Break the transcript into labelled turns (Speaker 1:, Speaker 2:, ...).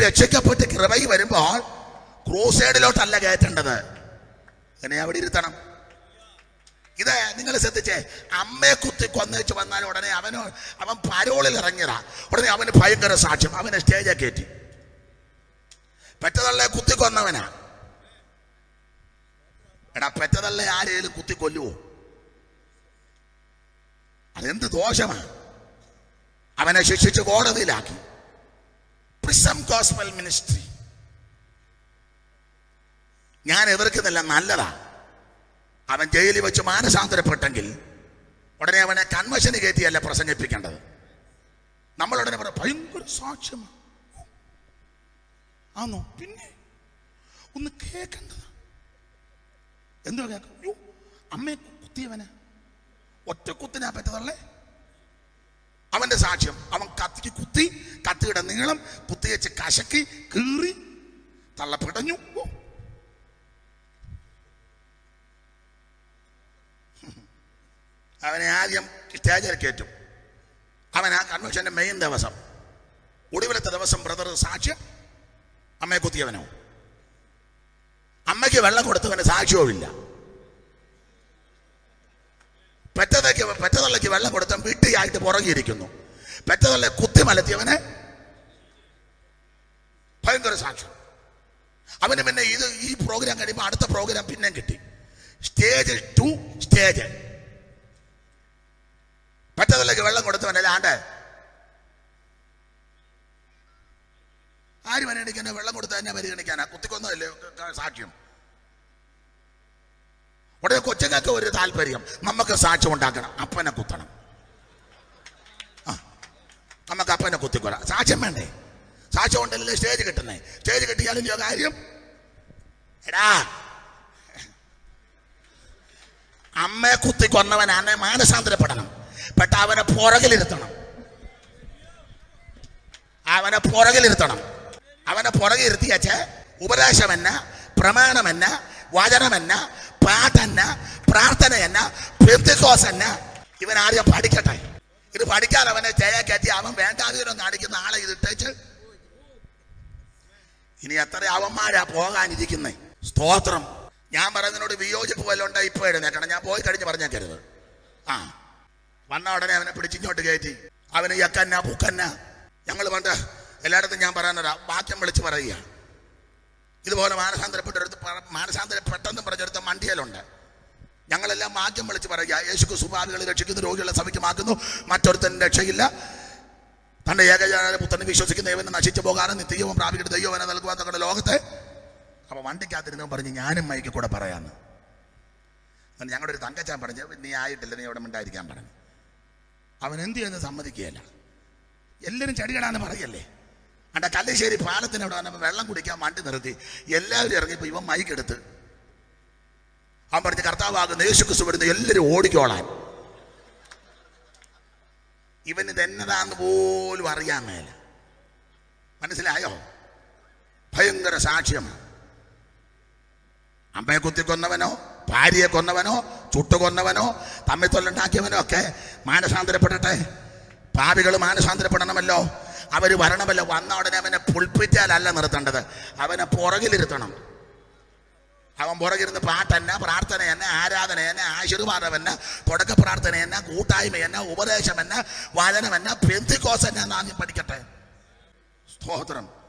Speaker 1: രക്ഷിക്കപ്പെട്ട് കൃപയിൽ വരുമ്പോൾ ക്രൂസൈഡിലോട്ടല്ല കയറ്റേണ്ടത് എന്നെ അവിടെ ഇരുത്തണം ഇത് നിങ്ങൾ ശ്രദ്ധിച്ചേ അമ്മയെ കുത്തി കൊന്നേച്ച് വന്നാൽ ഉടനെ അവനോ അവൻ പരോളിൽ ഇറങ്ങിയതാ ഉടനെ അവന് ഭയങ്കര സാക്ഷ്യം അവനെ സ്റ്റേജെ കയറ്റി പെറ്റതള്ളെ കുത്തി കൊന്നവനാ എടാ പെറ്റതള്ളെ ആരെയും കുത്തി കൊല്ലുവോ അതെന്ത് ദോഷമാണ് അവനെ ശിക്ഷിച്ച് കോടതിയിലാക്കി പ്രിസം ഗോസ്പൽ മിനിസ്ട്രി ഞാൻ എതിർക്കുന്നില്ല നല്ലതാ അവൻ ജയിലിൽ വെച്ച് മാനസാന്തരപ്പെട്ടെങ്കിൽ ഉടനെ അവനെ കൺവശന് കയറ്റിയല്ല പ്രസംഗിപ്പിക്കേണ്ടത് നമ്മൾ ഉടനെ പറ ഭയങ്കര സാക്ഷ്യമാണ് ആണോ പിന്നെ ഒന്ന് കേൾക്കേണ്ടത് എന്തോ കേൾക്കും യ്യോ, അമ്മയെ കുത്തിയവന് ഒറ്റ കുത്തിനാ പറ്റതല്ലേ അവന്റെ സാക്ഷ്യം അവൻ കത്തിക്ക് കുത്തി കത്തിയുടെ നീളം കുത്തിവെച്ച് കശക്കി കീറി തള്ളപ്പിടഞ്ഞു ഓ. അവനെ ആദ്യം സ്റ്റേജിൽ കയറ്റും അവൻ ആ കൺവെൻഷന്റെ മെയിൻ ദിവസം ഒടുവിലത്തെ ദിവസം ബ്രദർ സാക്ഷ്യം അമ്മയെ കുത്തിയവനോ അമ്മയ്ക്ക് വെള്ളം കൊടുത്തവന് സാക്ഷ്യവുമില്ല പെറ്റതയ്ക്ക് പെറ്റതള്ളയ്ക്ക് വെള്ളം കൊടുത്ത വീട്ടിയായിട്ട് പുറകിയിരിക്കുന്നു പെറ്റതള്ളെ കുത്തി മലത്തിയവന് ഭയങ്കര സാക്ഷ്യം അവന് പിന്നെ ഇത് ഈ പ്രോഗ്രാം കഴിയുമ്പോൾ അടുത്ത പ്രോഗ്രാം പിന്നെയും കിട്ടി സ്റ്റേജ് ടു സ്റ്റേജ് പെറ്റതള്ളയ്ക്ക് വെള്ളം കൊടുത്തവനല്ല ആണ്ട് ആര് പരിഗണിക്കാനാ വെള്ളം കൊടുത്ത തന്നെ പരിഗണിക്കാനാ കുത്തിക്കൊന്നതല്ലേ സാക്ഷ്യം ഉടനെ കൊച്ചുങ്ങൾക്ക് ഒരു താല്പര്യം നമുക്ക് സാക്ഷ്യം ഉണ്ടാക്കണം അപ്പനെ കുത്തണം ആ നമുക്ക് അപ്പനെ കുത്തിക്കൊല്ലാം സാക്ഷ്യം വേണ്ടേ സാക്ഷ്യം ഉണ്ടല്ലേ സ്റ്റേജ് കിട്ടുന്നേ സ്റ്റേജ് കിട്ടിയാലും ചെയ്യ കാര്യം എടാ അമ്മയെ കുത്തി കൊന്നവനാണ് മാനസാന്തരപ്പെടണം പെട്ട അവനെ പുറകിലിരുത്തണം അവനെ പുറകിലിരുത്തണം അവനെ പുറകിലിരുത്തിയച്ച് ഉപദേശമെന്ന പ്രമാണമെന്ന വചനമെന്ന പാട്ടെന്ന പ്രാർത്ഥനയെന്ന പെന്തിക്കോസെന്ന ഇവൻ ആദ്യം പഠിക്കട്ടെ ഇത് പഠിക്കാൻ അവനെ ജയ കയറ്റി അവൻ വേണ്ടാതീരം കാണിക്കുന്ന ആളെ ഇതിട്ടേച്ച് ഇനി എത്ര അവന്മാരാ പോകാനിരിക്കുന്നേ സ്തോത്രം ഞാൻ പറയുന്നതിനോട് വിയോജിപ്പ് വല്ലതും ഉണ്ടോ ഇപ്പൊ എഴുന്നേക്കണം ഞാൻ പോയി കഴിഞ്ഞ് പറഞ്ഞേക്കരുത് ആ വന്ന ഉടനെ അവനെ പിടിച്ചിങ്ങോട്ട് കയറ്റി അവന് യക്കന്ന പൂക്കന്ന ഞങ്ങൾ പണ്ട് എല്ലായിടത്തും ഞാൻ പറയാനൊരാ വാക്യം വിളിച്ച് പറയുക ഇതുപോലെ മാനസാന്തരപ്പെട്ടെടുത്ത് മാനസാന്തരപ്പെട്ടെന്നും പറഞ്ഞെടുത്ത മണ്ടിയലുണ്ട് ഞങ്ങളെല്ലാം വാക്യം വിളിച്ച് പറയുക യേശുക്ക് സുഭാവികളെ രക്ഷിക്കുന്നു രോഗികളെ സഭയ്ക്കുമാക്കുന്നു മറ്റൊരുത്തൻ രക്ഷയില്ല തന്റെ ഏകജാന പുത്രനെ വിശ്വസിക്കുന്ന ദൈവനെ നശിച്ചു പോകാനും നിത്യവും പ്രാപിക്കുന്ന ദൈവനെ നൽകുവാൻ തങ്ങളുടെ ലോകത്തെ അപ്പൊ വണ്ടിക്കകത്തിരുന്നു പറഞ്ഞ് ഞാനും മൈക്ക് കൂടെ പറയാന്ന് എന്നിട്ട് ഞങ്ങളുടെ ഒരു തങ്കച്ചാൻ പറഞ്ഞു നീ ആയിട്ടില്ല നീ അവിടെ മിണ്ടായിരിക്കാൻ പറഞ്ഞു അവൻ എന്ത് ചെയ്യുന്ന സമ്മതിക്കുകയല്ല എല്ലാവരും ചടികടാന്ന് പറയല്ലേ അണ്ട കല്ലേശ്ശേരി പാലത്തിന് അവിടെ വന്നപ്പോൾ വെള്ളം കുടിക്കാൻ വണ്ടി നിർത്തി എല്ലാവരും ഇറങ്ങിയപ്പോൾ ഇവൻ മൈക്ക് എടുത്ത് അവൻ പറഞ്ഞ് കർത്താവാകുന്ന യേശു ക്രിസ്തു വരുന്ന എല്ലാവരും ഓടിക്കോളാൻ ഇവൻ ഇതെന്നതാന്ന് പോലും അറിയാൻ മേല മനസ്സിലായോ ഭയങ്കര സാക്ഷ്യമാണ് അമ്മയെ കുത്തി കൊന്നവനോ ഭാര്യയെ കൊന്നവനോ ചുട്ടു കൊന്നവനോ തമ്മിൽ തൊല്ലുണ്ടാക്കിയവനോ ഒക്കെ മാനസാന്തരപ്പെടട്ടെ പാപികൾ മാനസാന്തരപ്പെടണമല്ലോ അവർ വരണമല്ലോ വന്ന ഉടനെ അവനെ പുൾപ്പിറ്റാലല്ല നിർത്തേണ്ടത് അവനെ പുറകിലിരുത്തണം അവൻ പുറകിരുന്ന് പാട്ടെന്ന പ്രാർത്ഥന എന്ന ആരാധന എന്ന ആശീർവാദം എന്ന തുടക്ക പ്രാർത്ഥന എന്ന കൂട്ടായ്മ എന്ന ഉപദേശം എന്ന വചനം എന്ന പെന്തിക്കോസ് എന്ന ആദ്യം പഠിക്കട്ടെ സ്തോത്രം